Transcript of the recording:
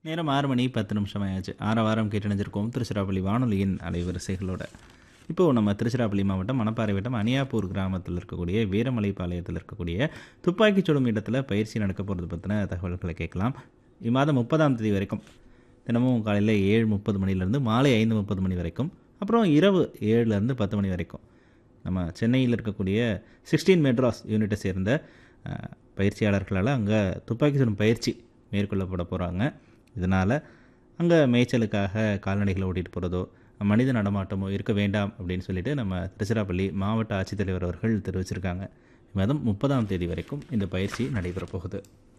நேரம் ஆறு மணி பத்து நிமிஷம் ஆயாச்சு ஆற வாரம் கேட்டணிஞ்சிருக்கோம் திருச்சிராப்பள்ளி வானொலியின் அலைவரிசைகளோட இப்போது நம்ம திருச்சிராப்பள்ளி மாவட்டம் மணப்பாறை வட்டம் அனியாப்பூர் கிராமத்தில் இருக்கக்கூடிய வீரமலைப்பாளையத்தில் இருக்கக்கூடிய துப்பாக்கிச் சுடும் இடத்துல பயிற்சி நடக்க போகிறது பற்றின தகவல்களை கேட்கலாம் இம்மாதம் முப்பதாம் தேதி வரைக்கும் தினமும் காலையில் ஏழு முப்பது மணிலேருந்து மாலை ஐந்து முப்பது மணி வரைக்கும் அப்புறம் இரவு ஏழுலேருந்து பத்து மணி வரைக்கும் நம்ம சென்னையில் இருக்கக்கூடிய சிக்ஸ்டீன் மெட்ராஸ் யூனிட்டை சேர்ந்த அஹ், பயிற்சியாளர்களால் அங்கே துப்பாக்கி சுடும் பயிற்சி மேற்கொள்ளப்பட போகிறாங்க இதனால் அங்கே மேய்ச்சலுக்காக கால்நடைகளை ஓட்டிகிட்டு போகிறதோ மனித நடமாட்டமோ இருக்க வேண்டாம் அப்படின்னு சொல்லிட்டு நம்ம திருச்சிராப்பள்ளி மாவட்ட ஆட்சித்தலைவர் அவர்கள் தெரிவிச்சிருக்காங்க மாதம் முப்பதாம் தேதி வரைக்கும் இந்த பயிற்சி நடைபெறப் போகுது